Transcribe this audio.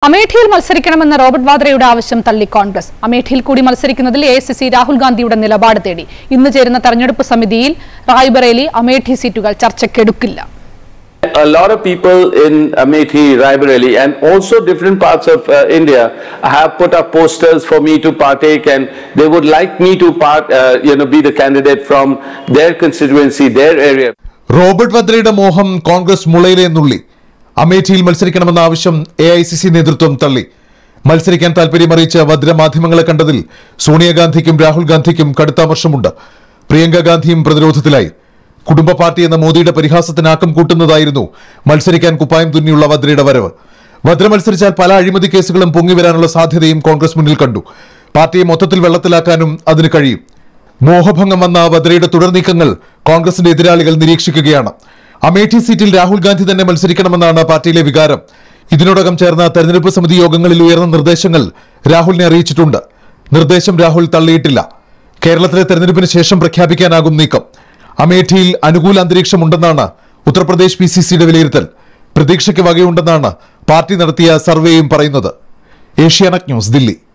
അമേഠിയിൽ മത്സരിക്കണമെന്ന Robert വാദ്രയുടെ ആവശ്യം തള്ളി കോൺഗ്രസ് അമേഠിയിൽ കൂടി മത്സരിക്കുന്നതിൽ എ രാഹുൽ ഗാന്ധിയുടെ നിലപാട് തേടി ഇന്ന് ചേരുന്ന തെരഞ്ഞെടുപ്പ് സമിതിയിൽ റായ്ബറേലി അമേഠി സീറ്റുകൾ ചർച്ചയ്ക്കെടുക്കില്ല A lot of people in Amethi, Raebareli and also different parts of uh, India have put up posters for me to partake and they would like me to part, uh, you know, be the candidate from their constituency, their area. Robert വദ്രയുടെ മോഹം കോൺഗ്രസ് മുളയിലെ നുള്ളി അമേഠിയിൽ മത്സരിക്കണമെന്ന ആവശ്യം A I C C നേതൃത്വം തള്ളി മത്സരിക്കാൻ താൽപര്യമറിയിച്ച വദ്ര മാധ്യമങ്ങളെ കണ്ടതിൽ സോണിയാഗാന്ധിക്കും രാഹുൽ ഗാന്ധിക്കും കടുത്ത അമർഷമുണ്ട് പ്രിയങ്ക ഗാന്ധിയും പ്രതിരോധത്തിലായി കുടുംബ പാർട്ടി എന്ന മോദിയുടെ പരിഹാസത്തിന് ആക്കം കൂട്ടുന്നതായിരുന്നു മത്സരിക്കാൻ കുപ്പായം തുന്നിയുള്ള വദ്രയുടെ വരവ് വദ്ര മത്സരിച്ചാൽ പല അഴിമതി കേസുകളും പൊങ്ങിവരാനുള്ള സാധ്യതയും കോൺഗ്രസ് മുന്നിൽ കണ്ടു പാർട്ടിയെ മൊത്തത്തിൽ വെള്ളത്തിലാക്കാനും അതിന് കഴിയും മോഹഭംഗം വന്ന വദ്രയുടെ തുടർ നീക്കങ്ങൾ കോൺഗ്രസിന്റെ എതിരാളികൾ നിരീക്ഷിക്കുകയാണ് അമേഠി സീറ്റിൽ രാഹുൽ ഗാന്ധി തന്നെ മത്സരിക്കണമെന്നാണ് പാർട്ടിയിലെ വികാരം ഇതിനോടകം ചേർന്ന തെരഞ്ഞെടുപ്പ് സമിതി യോഗങ്ങളിൽ ഉയർന്ന നിർദ്ദേശങ്ങൾ രാഹുലിനെ അറിയിച്ചിട്ടുണ്ട് നിർദ്ദേശം രാഹുൽ തള്ളിയിട്ടില്ല കേരളത്തിലെ തെരഞ്ഞെടുപ്പിന് ശേഷം പ്രഖ്യാപിക്കാനാകും നീക്കം അമേഠിയിൽ അനുകൂല അന്തരീക്ഷമുണ്ടെന്നാണ് ഉത്തർപ്രദേശ് പി സി സിയുടെ വിലയിരുത്തൽ പ്രതീക്ഷയ്ക്ക് വകയുണ്ടെന്നാണ് പാർട്ടി നടത്തിയ സർവേയും പറയുന്നത് ഏഷ്യാനെറ്റ് ന്യൂസ് ദില്ലി